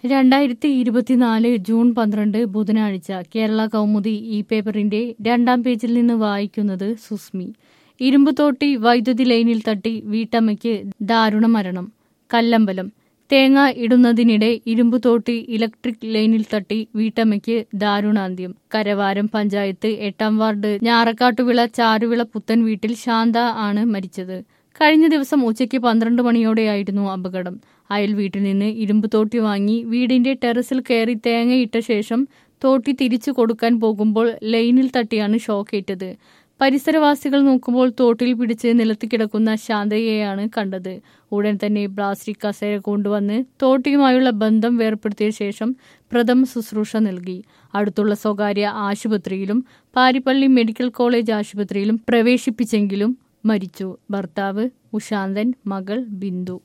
രണ്ടായിരത്തി ഇരുപത്തിനാല് ജൂൺ പന്ത്രണ്ട് ബുധനാഴ്ച കേരള കൗമുദി ഈ പേപ്പറിന്റെ രണ്ടാം പേജിൽ നിന്ന് വായിക്കുന്നത് സുസ്മി ഇരുമ്പ് തോട്ടി വൈദ്യുതി ലൈനിൽ തട്ടി വീട്ടമ്മയ്ക്ക് ദാരുണ മരണം കല്ലമ്പലം തേങ്ങ ഇടുന്നതിനിടെ ഇരുമ്പ് തോട്ടി ഇലക്ട്രിക് ലൈനിൽ തട്ടി വീട്ടമ്മയ്ക്ക് ദാരുണാന്ത്യം കരവാരം പഞ്ചായത്ത് എട്ടാം വാർഡ് ഞാറക്കാട്ടുവിള ചാരുവിള പുത്തൻ വീട്ടിൽ ശാന്ത ആണ് മരിച്ചത് കഴിഞ്ഞ ദിവസം ഉച്ചയ്ക്ക് പന്ത്രണ്ട് മണിയോടെയായിരുന്നു അപകടം അയൽ വീട്ടിൽ നിന്ന് ഇരുമ്പ് തോട്ടി വാങ്ങി വീടിന്റെ ടെറസിൽ കയറി തേങ്ങയിട്ട ശേഷം തോട്ടി തിരിച്ചു കൊടുക്കാൻ പോകുമ്പോൾ ലൈനിൽ തട്ടിയാണ് ഷോക്കേറ്റത് പരിസരവാസികൾ നോക്കുമ്പോൾ തോട്ടിൽ പിടിച്ച് നിലത്ത് കിടക്കുന്ന ശാന്തയെയാണ് കണ്ടത് ഉടൻ തന്നെ പ്ലാസ്റ്റിക് കസേര കൊണ്ടുവന്ന് തോട്ടിയുമായുള്ള ബന്ധം വേർപ്പെടുത്തിയ ശേഷം പ്രഥമ ശുശ്രൂഷ നൽകി അടുത്തുള്ള സ്വകാര്യ ആശുപത്രിയിലും പാരിപ്പള്ളി മെഡിക്കൽ കോളേജ് ആശുപത്രിയിലും പ്രവേശിപ്പിച്ചെങ്കിലും മരിച്ചു ഭർത്താവ് ഉഷാന്തൻ മകൾ ബിന്ദു